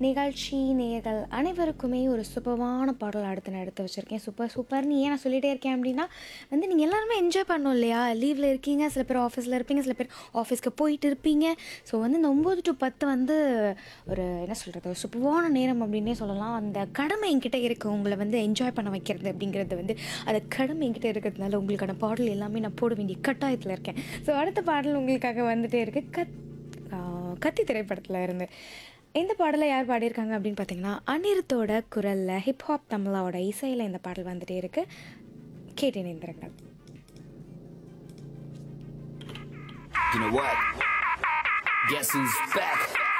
நிகழ்ச்சி நேயர்கள் அனைவருக்குமே ஒரு சூப்பரான பாடல் அடுத்து நான் எடுத்து வச்சுருக்கேன் சூப்பர் சூப்பர்னு ஏன் நான் சொல்லிகிட்டே இருக்கேன் அப்படின்னா வந்து நீங்கள் எல்லாருமே என்ஜாய் பண்ணணும் இல்லையா லீவில் இருக்கீங்க சில பேர் ஆஃபீஸில் இருப்பீங்க சில பேர் ஆஃபீஸ்க்கு போயிட்டு இருப்பீங்க ஸோ வந்து இந்த ஒம்பது டு பத்து வந்து ஒரு என்ன சொல்கிறது ஒரு சூப்பரான நேரம் அப்படின்னே சொல்லலாம் அந்த கடமை என்கிட்ட இருக்குது உங்களை வந்து என்ஜாய் பண்ண வைக்கிறது அப்படிங்கிறது வந்து அந்த கடமை என்கிட்ட இருக்கிறதுனால உங்களுக்கான பாடல் எல்லாமே நான் போட வேண்டிய கட்டாயத்தில் இருக்கேன் ஸோ அடுத்த பாடல் உங்களுக்காக வந்துட்டே இருக்குது கத் ஆஹ் கத்தி திரைப்படத்தில் இருந்து இந்த பாடலை யார் பாடியிருக்காங்க அப்படின்னு பார்த்தீங்கன்னா அனிருத்தோட குரலில் ஹிப்ஹாப் தமிழாவோட இசையில் இந்த பாடல் வந்துட்டே இருக்கு கேட்டு இணைந்திருங்கள் You know what? Guess who's back?